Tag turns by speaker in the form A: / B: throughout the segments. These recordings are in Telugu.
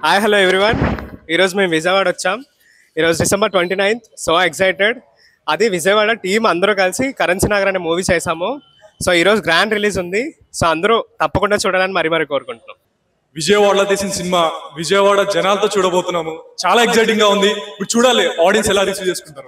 A: హాయ్ హలో ఎవ్రీవన్ ఈరోజు మేము విజయవాడ వచ్చాం ఈరోజు December twenty ninth so excited అది విజయవాడ టీం అందరూ కలిసి కరెన్సీ నగర్ అనే మూవీ చేసాము సో ఈరోజు గ్రాండ్ రిలీజ్ ఉంది సో అందరూ తప్పకుండా చూడాలని మరీ మరీ కోరుకుంటున్నాం
B: విజయవాడలో తీసిన సినిమా విజయవాడ జనాలతో చూడబోతున్నాము చాలా ఎక్సైటింగ్ గా ఉంది ఇప్పుడు చూడాలి ఆడియన్స్ ఎలా రిసీవ్ చేసుకుంటారు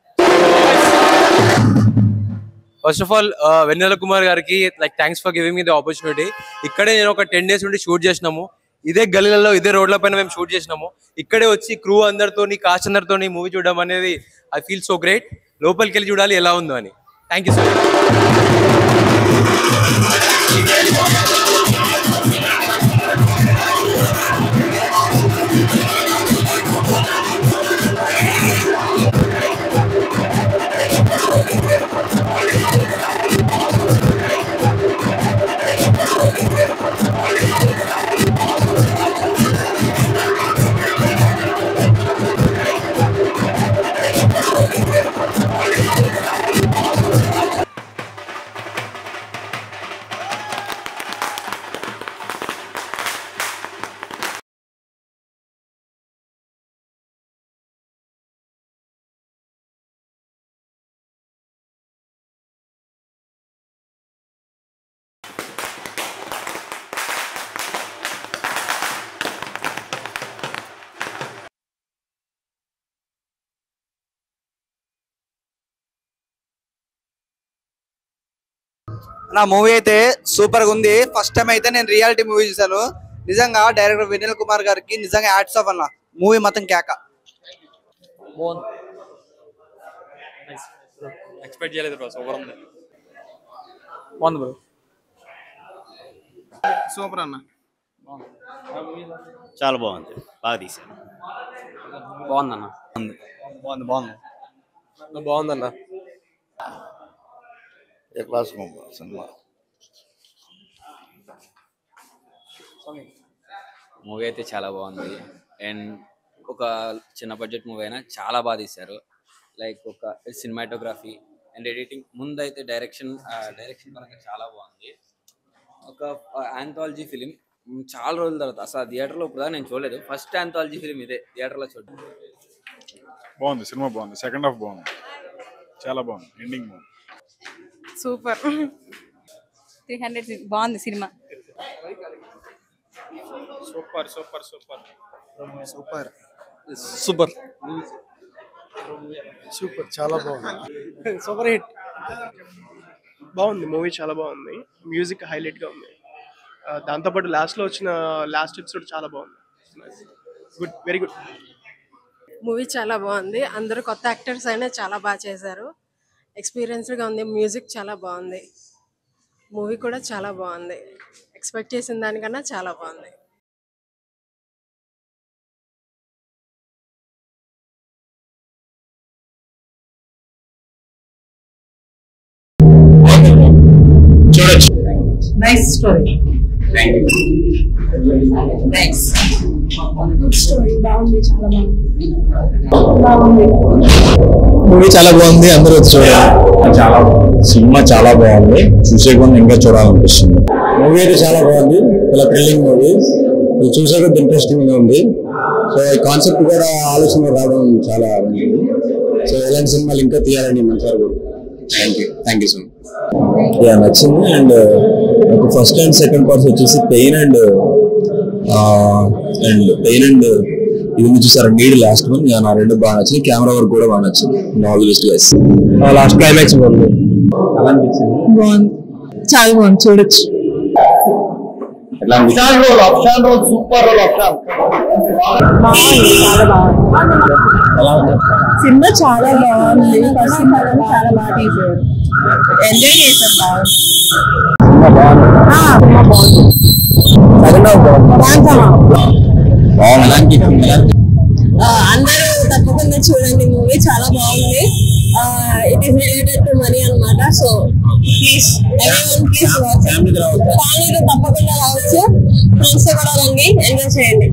C: first of all Vennela Kumar గారికి like thanks for giving me the opportunity ఇక్కడే నేను ఒక టెన్ డేస్ నుండి షూట్ చేసినాము ఇదే గల్లీలలో ఇదే రోడ్ల పైన మేము షూట్ చేసినాము ఇక్కడే వచ్చి క్రూ అందరితోని కాస్ట్ అందరితోని మూవీ చూడడం అనేది ఐ ఫీల్ సో గ్రేట్ లోపలికి వెళ్ళి చూడాలి ఎలా ఉందో అని థ్యాంక్ యూ సో మచ్
D: నా మూవీ అయితే సూపర్ గా ఉంది ఫస్ట్ టైం అయితే నేను రియాలిటీ మూవీ చూసాను నిజంగా డైరెక్టర్ వినీల్ కుమార్ గారికి నిజంగా యాడ్స్ ఆఫ్ అన్న మూవీ మొత్తం కేక
C: ఎక్స్పెక్ట్ చేయలేదు బ్రో సూపర్ ఉంది
E: బాగుంది బ్రో
F: సూపర్ అన్న
G: చాలా బాగుంది బాగా తీశాను
E: బాగుందన్న
D: బాగుంది బాగుంది
C: బాగుందన్న
G: ఏ క్లాస్ సినిమా
E: మూవీ అయితే చాలా బాగుంది అండ్ ఒక చిన్న బడ్జెట్ మూవీ అయినా చాలా బాగా తీశారు లైక్ ఒక సినిమాటోగ్రఫీ అండ్ ఎడిటింగ్ ముందైతే డైరెక్షన్ డైరెక్షన్ పరంగా చాలా బాగుంది ఒక ఆంథాలజీ ఫిలిం చాలా రోజుల తర్వాత అసలు థియేటర్లో ఇప్పుడు నేను చూడలేదు ఫస్ట్ ఆంథాలజీ ఫిలిం ఇదే థియేటర్లో చూడడం
B: బాగుంది సినిమా బాగుంది సెకండ్ హాఫ్ బాగుంది చాలా బాగుంది ఎండింగ్ బాగుంది
H: సూపర్ త్రీ హండ్రెడ్ బాగుంది సినిమా
A: super super super
D: super
C: super
F: super చాలా బాగుంది సూపర్ హిట్ బాగుంది మూవీ చాలా బాగుంది మ్యూజిక్ హైలైట్ గా ఉంది ఆ, దాంతోపాటు లాస్ట్ లో వచ్చిన లాస్ట్ ఎపిసోడ్ చాలా బాగుంది గుడ్ వెరీ గుడ్
I: మూవీ చాలా బాగుంది అందరూ కొత్త యాక్టర్స్ అయినా చాలా బాగా చేశారు ఎక్స్పీరియన్స్డ్గా ఉంది మ్యూజిక్ చాలా బాగుంది మూవీ కూడా చాలా బాగుంది ఎక్స్పెక్ట్ చేసిన దానికన్నా చాలా బాగుంది
J: Nice story. Thank you. Thanks.
K: Movie చాలా బాగుంది అందరూ వచ్చి చూడాలి చాలా సినిమా చాలా బాగుంది చూసే కొంత ఇంకా చూడాలనిపిస్తుంది మూవీ అయితే చాలా బాగుంది చాలా థ్రిల్లింగ్ మూవీ చూసే కొంత ఇంట్రెస్టింగ్ గా ఉంది సో ఈ కాన్సెప్ట్ కూడా ఆలోచన రావడం చాలా మంచిది సో ఇలాంటి సినిమాలు ఇంకా తీయాలని మనసారి కూడా thank you thank you so much yeah నచ్చింది అండ్ నాకు ఫస్ట్ అండ్ సెకండ్ పార్ట్స్ వచ్చేసి pain and and pain and ఇది ఉంది చూసారా నీడ్ లాస్ట్ వన్ నా రెండు బాగా నచ్చింది కెమెరా వర్క్ కూడా బాగా నచ్చింది all the best guys last climax బాగుంది ఎలా అనిపించింది
J: బాగుంది చాలా బాగుంది చూడొచ్చు
K: ఎట్లా అనిపించింది ఎలా ఉంది
J: సినిమా చాలా బాగుంది ఫస్ట్ సినిమా చాలా బాగా తీసారు ఎంజాయ్ చేశారు బాగా
K: సినిమా బాగుంది
J: సినిమా బాగుంది
K: సెకండ్ హాఫ్ బాగుంది బాగుంది ఎలా అనిపించింది ఎలా అనిపించింది?
J: అందరూ తప్పకుండా చూడండి మూవీ చాలా బాగుంది it is related to money అనమాట so please everyone please watch
K: ఫ్యామిలీకి రావచ్చా
J: ఫ్యామిలీతో తప్పకుండా రావచ్చు ఫ్రెండ్స్ కూడా రండి ఎంజాయ్ చేయండి